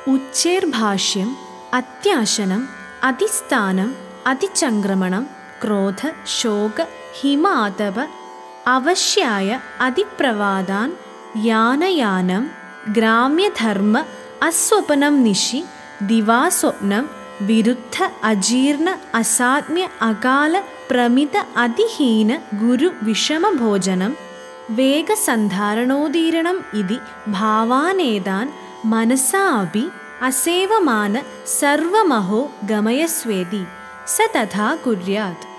ഉച്ചേർഭാഷ്യം അത്യാശനം അതിസ്ഥാനം അതിചംക്രമണം ക്രോധ ശോക ഹിമാതപ അവശ്യായ അതിപ്രവാദാൻ യാനയാനം ഗ്രാമ്യധർമ്മ അസ്വപനം നിശി ദിവാസ്വപ്നം വിരുദ്ധ അജീർണ അസാത്മ്യ അകാല പ്രമിത അതിഹീന ഗുരു വിഷമഭോജനം വേഗസന്ധാരണോദീരണം ഇതി ഭാവാനേതാൻ മനസാ അപി അസേവമാന സർവമഹോ ഗമയസ്വേതി സ തഥാ കുര്യാത്